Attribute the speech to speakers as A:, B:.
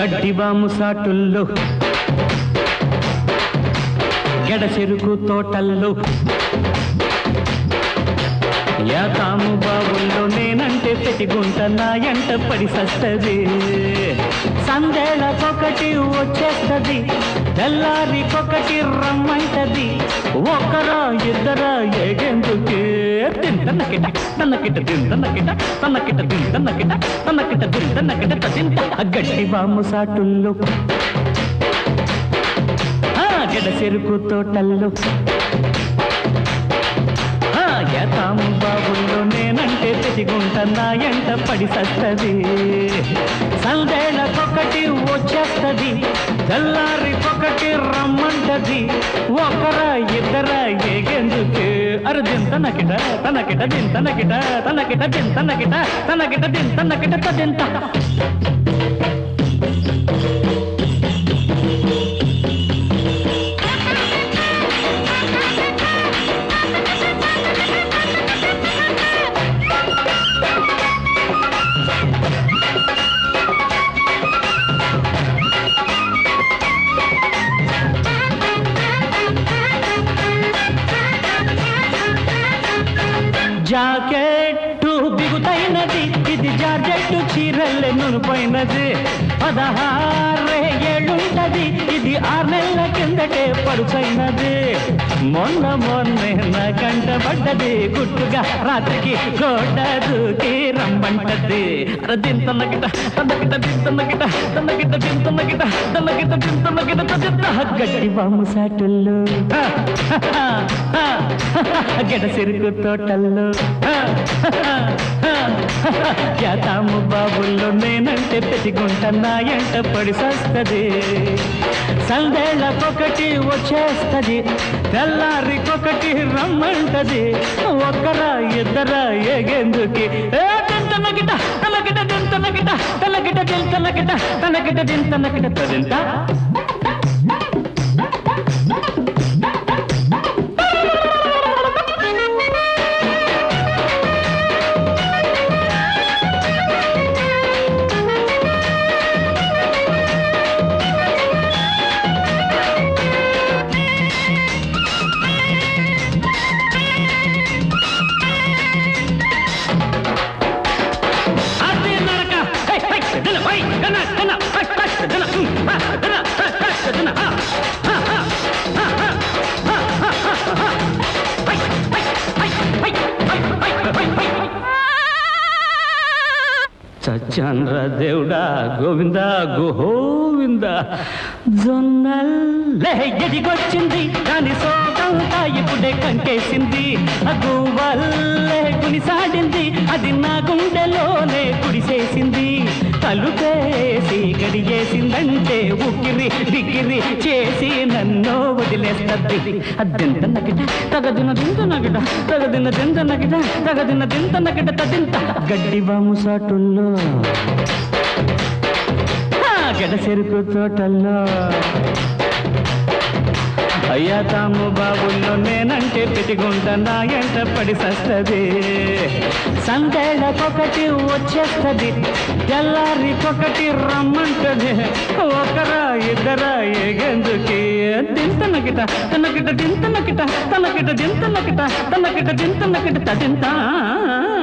A: గడ్డివాము సాటుల్లో గెడచెరుకు తోటల్లో యాతాము బావుల్లో నేనంటే పెటిగుంట నా ఎంట పడి సస్తది సందేళకొకటి వచ్చేస్తది తెల్లారికొకటి రమ్మంటది ఒకరా ఇద్దరా ఏగెందుకే తింటన్నకిట తన్నకిట తింటన్నకిట తన్నకిట తింటన్నకిట తన్నకిట తింటన్నకిట తింట గడ్డి బాము సాటుల్లో ఆ గడ చెరుకు తోటల్లో ఆ యతాము బాబుల్లో నేనంటే తెదిగుంట నా ఎంట పడి సస్తది సందేళ్ళకొకటి వచ్చేస్తది తెల్లారికొకటి రమ్మంటది ఒకరా ఇద్దరా ఏగెందుకే అరే దింతనకిట తనకిట దింతనకిట తనకిట దింతనకిట తనకిట దింతనకిట తదింత జాకెట్టు బిగుతైనది ఇది జార్జెట్టు చీరల్లె నునుపోయినది పదహారే ఏళ్ళుంటది ఇది ఆరు నెలల కిందటే పడుచైనది మొన్న మొన్నే నా కంట పడ్డది గుట్టుగా రాత్రికి గోడ దూకి రమ్మంటది అర దింతన్నగిట తన్నగిట దింతన్నగిట తన్నగిట దింతన్నగిట తన్నగిట దింతన్నగిట తదింత గడ్డి బాము సాటుల్లో గడ సిరుకు తోటల్లో యాతాము బాబుల్లో నేనంటే పెతిగుంట నా ఎంట పడి సస్తది సందేళ్ళకొకటి వచ్చేస్తది తెల్లారికొకటి రమ్మంటది ఒక్కరా ఇద్దరా ఏగేందుకి ఏ తింతనగిట తనగిట తింతనగిట తనగిట తింతనగిట తనగిట తింతనగిట తదింత అది నరక హై హై దిన హై గన గన హై హై దిన హ్మ్, హ, దిన హై హై దిన హ, హ, హ, హ, హ, హ, హ, హ, హ. హై, హై, హై, హై, హై, హై, హై, హై. చచ్చంద్ర దేవుడా గోవింద గోవింద జొన్నల్లే ఎదిగొచ్చింది కాని సోకంతా ఇప్పుడే కంకేసింది అగువల్లే గునిసాడింది అది నా గుండెలోనే కుడిసేసింది తలుపేసి గడియేసిందంటే ఉక్కిరి బిక్కిరి చేసి నన్ను వదిలేస్తది అద్దెంత నగిట తగదిన దింత నగిట తగదిన దింత నగిట తగదిన దింత నగిట తదింత గడ్డి బాము సాటుల్లో ఆ, గడ చెరుకు తోటల్లో అయ్యా తాము బాబుల్లో నేనంటే పెట్టుకుంట నా ఎంట పడి సస్తది సందేళ్ళకొకటి వచ్చేస్తది తెల్లారికొకటి రమ్మంటది ఒకరా ఇద్దరా ఏగెందుకి దింతనకిట తనకిట దింతనకిట తనకిట దింతనకిట తనకిట దింతనకిట తదింత